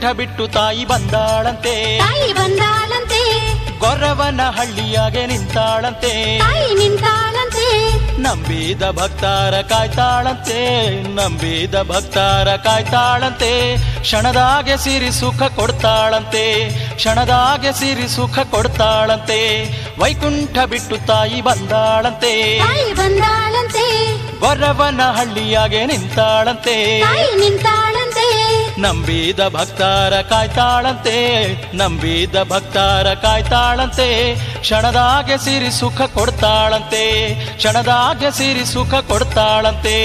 ಬಿಟ್ಟು ತಾಯಿ ಬಂದಾಳಂತೆ ತಾಯಿ ಬಂದಾಳಂತೆ ಗೊರವನ ಹಳ್ಳಿಯಾಗೆ ನಿಂತಾಳಂತೆ ತಾಯಿ ನಿಂತಾಳಂತೆ ನಂಬಿದ ಭಕ್ತಾರ ಕಾಯ್ತಾಳಂತೆ ನಂಬಿದ ಭಕ್ತಾರ ಕಾಯ್ತಾಳಂತೆ ಕ್ಷಣದಾಗೆ ಸಿರಿ ಸುಖ ಕೊಡ್ತಾಳಂತೆ ಕ್ಷಣದಾಗೆ ಸಿರಿ ಸುಖ ಕೊಡ್ತಾಳಂತೆ ವೈಕುಂಠ ಬಿಟ್ಟು ತಾಯಿ ಬಂದಾಳಂತೆ ತಾಯಿ ಬಂದಾಳಂತೆ ಗೊರವನ ಹಳ್ಳಿಯಾಗೆ ನಿಂತಾಳಂತೆ ತಾಯಿ ನಿಂತಾಳಂತೆ ನಂಬಿದ ಭಕ್ತಾರ ಕಾಯ್ತಾಳಂತೆ ನಂಬಿದ ಭಕ್ತಾರ ಕಾಯ್ತಾಳಂತೆ ಕ್ಷಣದಾಗೆ ಸಿರಿ ಸುಖ ಕೊಡ್ತಾಳಂತೆ ಕ್ಷಣದಾಗೆ ಸಿರಿ ಸುಖ ಕೊಡ್ತಾಳಂತೆ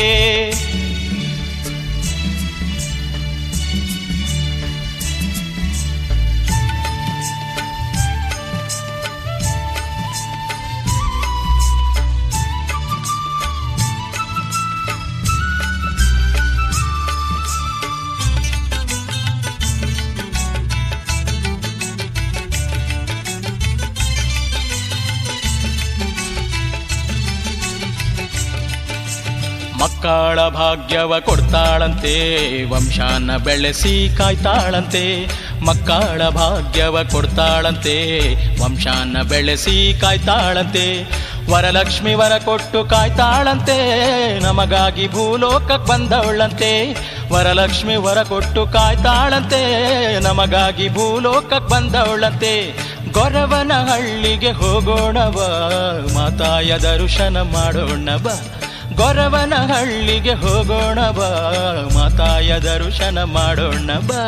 ಮಕ್ಕಳ ಭಾಗ್ಯವ ಕೊಡ್ತಾಳಂತೆ ವಂಶಾನ ಬೆಳೆಸಿ ಕಾಯ್ತಾಳಂತೆ ಮಕ್ಕಳ ಭಾಗ್ಯವ ಕೊಡ್ತಾಳಂತೆ ವಂಶಾನ ಬೆಳೆಸಿ ಕಾಯ್ತಾಳಂತೆ ವರಲಕ್ಷ್ಮಿ ವರ ಕೊಟ್ಟು ಕಾಯ್ತಾಳಂತೆ ನಮಗಾಗಿ ಭೂಲೋಕಕ್ಕೆ ಬಂದವಳಂತೆ ವರಲಕ್ಷ್ಮಿ ವರ ಕೊಟ್ಟು ಕಾಯ್ತಾಳಂತೆ ನಮಗಾಗಿ ಭೂಲೋಕಕ್ಕೆ ಬಂದವಳಂತೆ ಗೊರವನ ಹಳ್ಳಿಗೆ ಹೋಗೋಣವ ಮಾತಾಯ ದರ್ಶನ ಮಾಡೋಣ ಬಾ ಗೊರವನ ಹಳ್ಳಿಗೆ ಹೋಗೋಣ ಬಾ ಮಾತಾಯ ದರ್ಶನ ಮಾಡೋಣ ಬಾ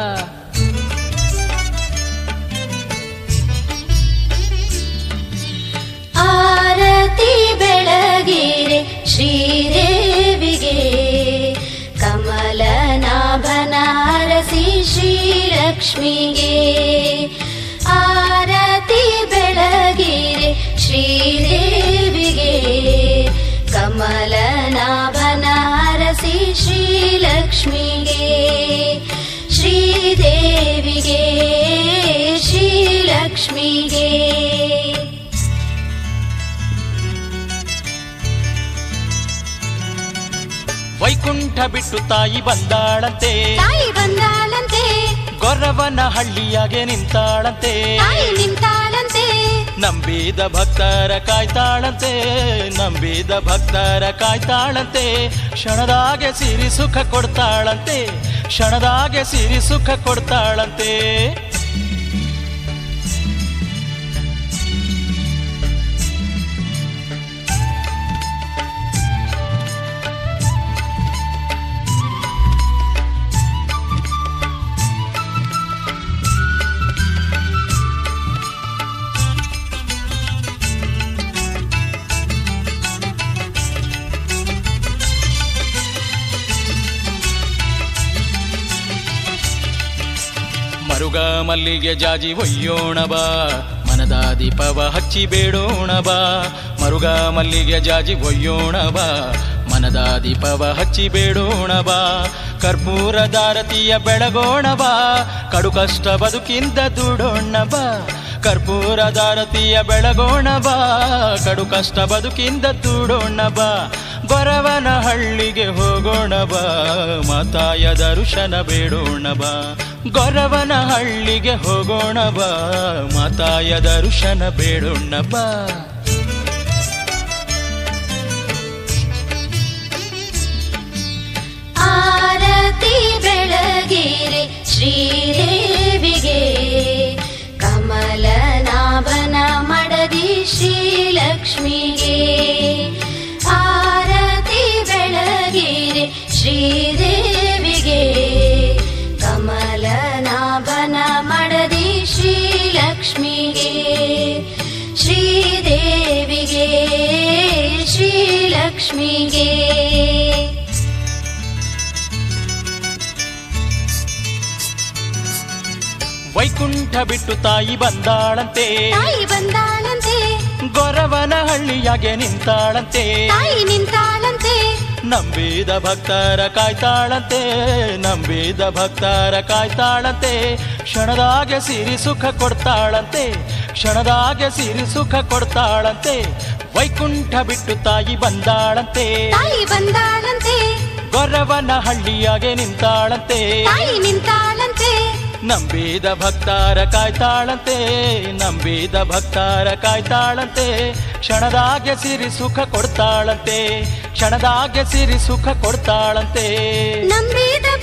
ಆರತಿ ಬೆಳಗಿರೆ ಶ್ರೀದೇವಿಗೆ ಕಮಲನಾಭನ ಅರಸಿ ಶ್ರೀಲಕ್ಷ್ಮಿಗೆ ಆರತಿ ಬೆಳಗಿರೆ ಶ್ರೀದೇವಿಗೆ ಕಮಲನಾಭನ ಅರಸಿ ಶ್ರೀಲಕ್ಷ್ಮಿಗೆ ಶ್ರೀದೇವಿಗೆ ಶ್ರೀಲಕ್ಷ್ಮಿಗೆ ವೈಕುಂಠ ಬಿಟ್ಟು ತಾಯಿ ಬಂದಾಳಂತೆ ತಾಯಿ ಬಂದಾಳಂತೆ ಗೊರವನ ಹಳ್ಳಿಯಾಗೆ ನಿಂತಾಳಂತೆ ತಾಯಿ ನಿಂತಾಳಂತೆ ನಂಬಿದ ಭಕ್ತರ ಕಾಯ್ತಾಳಂತೆ ನಂಬಿದ ಭಕ್ತರ ಕಾಯ್ತಾಳಂತೆ ಕ್ಷಣದಾಗೆ ಸಿರಿ ಸುಖ ಕೊಡ್ತಾಳಂತೆ ಕ್ಷಣದಾಗೆ ಸಿರಿ ಸುಖ ಕೊಡ್ತಾಳಂತೆ ಮರುಗ ಮಲ್ಲಿಗೆ ಜಾಜಿ ಒಯ್ಯೋಣ ಬಾ ಮನದ ದೀಪವ ಹಚ್ಚಿ ಬೇಡೋಣ ಬಾ ಮರುಗ ಮಲ್ಲಿಗೆ ಜಾಜಿ ಒಯ್ಯೋಣ ಬಾ ಮನದ ದೀಪವ ಹಚ್ಚಿ ಬೇಡೋಣ ಬಾ ಕರ್ಪೂರದಾರತಿಯ ಬೆಳಗೋಣ ಬಾ ಕಡು ಕಷ್ಟ ಬದುಕಿಂದ ದುಡೋಣ ಬಾ ಕರ್ಪೂರದಾರತಿಯ ಬೆಳಗೋಣ ಬಾ ಕಡು ಕಷ್ಟ ಬದುಕಿಂದ ದುಡೋಣ ಬಾ ಗೊರವನ ಹಳ್ಳಿಗೆ ಹೋಗೋಣ ಬಾ ಮಾತಾಯ ದರ್ಶನ ಬೇಡೋಣ ಬಾ ಗೊರವನ ಹಳ್ಳಿಗೆ ಹೋಗೋಣ ಬಾ ಮಾತಾಯ ದರ್ಶನ ಬೇಡೋಣ ಬಾ ಆರತಿ ಬೆಳಗಿರೆ ಶ್ರೀದೇವಿಗೆ ಕಮಲನಾಭನ ಮಡದಿ ಶ್ರೀಲಕ್ಷ್ಮಿಗೆ ಆರತಿ ಬೆಳಗಿರೆ ಶ್ರೀದೇವಿಗೆ ಕಮಲನಾಭನ ಮಡದಿ ಶ್ರೀಲಕ್ಷ್ಮಿಗೆ ಶ್ರೀದೇವಿಗೆ ಶ್ರೀಲಕ್ಷ್ಮಿಗೆ ವೈಕುಂಠ ಬಿಟ್ಟು ತಾಯಿ ಬಂದಾಳಂತೆ ತಾಯಿ ಬಂದಾಳಂತೆ ಗೊರವನ ಹಳ್ಳಿಯಾಗೆ ನಿಂತಾಳಂತೆ ತಾಯಿ ನಿಂತಾಳಂತೆ ನಂಬಿದ ಭಕ್ತರ ಕಾಯ್ತಾಳಂತೆ ನಂಬಿದ ಭಕ್ತರ ಕಾಯ್ತಾಳಂತೆ ಕ್ಷಣದಾಗೆ ಸಿರಿ ಸುಖ ಕೊಡ್ತಾಳಂತೆ ಕ್ಷಣದಾಗೆ ಸಿರಿ ಸುಖ ಕೊಡ್ತಾಳಂತೆ ವೈಕುಂಠ ಬಿಟ್ಟು ತಾಯಿ ಬಂದಾಳಂತೆ ತಾಯಿ ಬಂದಾಳಂತೆ ಗೊರವನ ಹಳ್ಳಿಯಾಗೆ ನಿಂತಾಳಂತೆ ತಾಯಿ ನಿಂತಾಳಂತೆ ನಂಬಿದ ಭಕ್ತಾರ ಕಾಯ್ತಾಳಂತೆ ನಂಬಿದ ಭಕ್ತಾರ ಕಾಯ್ತಾಳಂತೆ ಕ್ಷಣದಾಗೆ ಸಿರಿ ಸುಖ ಕೊಡ್ತಾಳಂತೆ ಕ್ಷಣದಾಗೆ ಸಿರಿ ಸುಖ ಕೊಡ್ತಾಳಂತೆ ನಂಬಿದ